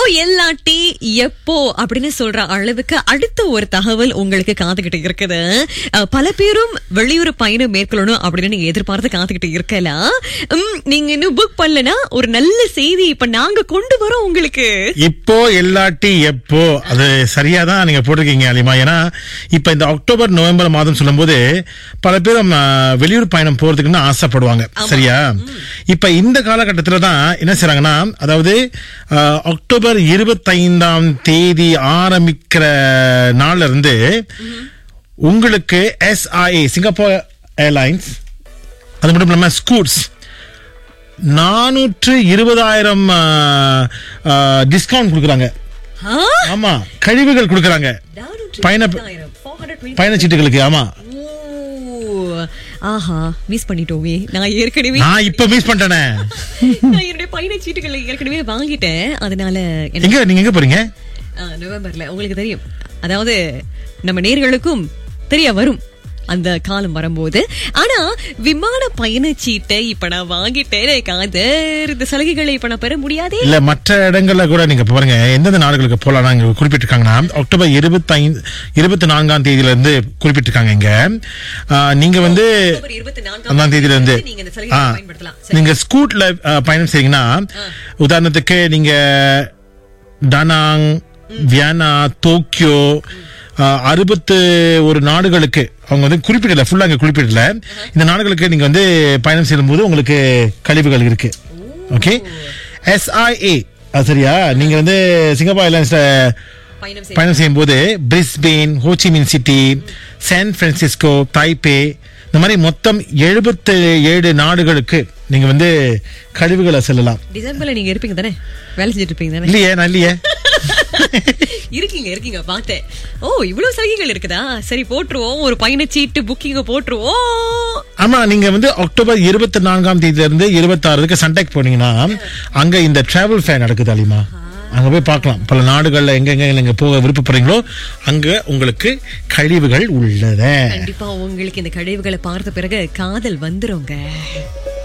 எல்லாட்டி எப்போ அப்படின்னு சொல்ற அளவுக்கு அடுத்த ஒரு தகவல் உங்களுக்கு காத்துக்கிட்டு இருக்குது அஹ், பல பேரும் வெளியூர் பயணம் மேற்கொள்ளணும் அப்படின்னு நீங்க எதிர்பார்த்து காத்துக்கிட்டு இருக்கலாம் உம், நீங்க இன்னும் புக் பண்ணலனா ஒரு நல்ல செய்தி இப்ப நாங்க கொண்டு வரோம் உங்களுக்கு இப்போ எல்லாட்டி எப்போ அது சரியா தான் நீங்க போட்டிருக்கீங்க அலிமா ஏன்னா இப்ப இந்த அக்டோபர் நவம்பர் மாதம் சொல்லும்போது பல பேரும் ஆ, வெளியூர் பயணம் போறதுக்குன்னு ஆசைப்படுவாங்க சரியா இப்ப இந்த காலகட்டத்துல தான் என்ன செய்றாங்கன்னா அதாவது ஆ, அக்டோபர் இருபத்தைந்தாம் தேதி ஆரம்பிக்கிற நாள்ல இருந்து உங்களுக்கு எஸ்ஐஏ சிங்கப்பூர் ஏர்லைன்ஸ் அது மட்டும் இல்லாம ஸ்கூட்ஸ் நானூற்று இருபதாயிரம் டிஸ்கவுண்ட் கொடுக்குறாங்க ஆ? ஆமா கழிவுகள் கொடுக்குறாங்க பயண பயணச்சீட்டுகளுக்கு ஆமா ஓ, ஆஹா மிஸ் பண்ணிட்டோமே நான் ஏற்கனவே நான் இப்ப மிஸ் பண்ணிட்டேனே நான் என்னுடைய பயணச்சீட்டுகளை ஏற்கனவே வாங்கிட்டேன் அதனால எனக்கு எங்க நீங்க எங்க போறீங்க ஆ, நவம்பர்ல உங்களுக்கு தெரியும் அதாவது நம்ம நேர்களுக்கும் தெரிய வரும் அந்த காலம் வரும்போது ஆனா விமான பயணச்சீட்டை இப்ப நான் வாங்கிட்டேன் காதர் இந்த சலுகைகளை இப்ப நான் பெற முடியாதே இல்ல மற்ற இடங்கள்ல கூட நீங்க பாருங்க எந்தெந்த நாடுகளுக்கு போலாம் இங்க குறிப்பிட்டிருக்காங்கன்னா அக்டோபர் இருபத்தைந்து இருபத்தி நான்காம் தேதியில இருந்து குறிப்பிட்டிருக்காங்க இங்க ஆ, நீங்க வந்து அக்டோபர் இருபத்தி நான்காம் ஒன்னாம் தேதியில இருந்து நீங்க இந்த ஆ, சலுகையை பயன்படுத்தலாம் சரி. நீங்க ஸ்கூட்ல ஆ, பயணம் செய்றீங்கன்னா உதாரணத்துக்கு நீங்க டனாங் வியனா டோக்கியோ அறுபத்து ஒரு நாடுகளுக்கு அவங்க வந்து குறிப்பிடல ஃபுல்லா அங்க குறிப்பிடல இந்த நாடுகளுக்கு நீங்க வந்து பயணம் செய்யும்போது உங்களுக்கு கழிவுகள் இருக்கு ஓகே எஸ்ஐஏ அது சரியா நீங்க வந்து சிங்கப்பூர் ஏர்லைன்ஸ்ல பயணம் செய்ய பயணம் செய்யும்போது Brisbane Ho Chi Minh city San Francisco Taipei இந்த மாதிரி மொத்தம் எழுபத்து ஏழு நாடுகளுக்கு நீங்க வந்து கழிவுகளை செல்லலாம் டிசம்பர்ல நீங்க இருப்பீங்க தானே வேலை செஞ்சுட்டு இருப்பீங்க தானே இல்லையே நான் இல்லையே இருக்கீங்க இருக்கீங்க பார்த்தேன் ஓ இவ்வளவு சலுகைகள் இருக்குதா சரி போட்டுருவோம் ஒரு பயணச்சீட்டு புக்கிங்க போட்டுருவோம் ஆமா நீங்க வந்து அக்டோபர் இருபத்தி நான்காம் தேதியில இருந்து இருபத்தி ஆறுக்கு சன்டெக் போனீங்கன்னா அங்க இந்த டிராவல் ஃபேர் நடக்குது அலிமா அங்க போய் பார்க்கலாம் பல நாடுகள்ல எங்கெங்க நீங்க போக விருப்பப்படுறீங்களோ அங்க உங்களுக்கு கழிவுகள் உள்ளத கண்டிப்பா உங்களுக்கு இந்த கழிவுகளை பார்த்த பிறகு காதல் வந்துருங்க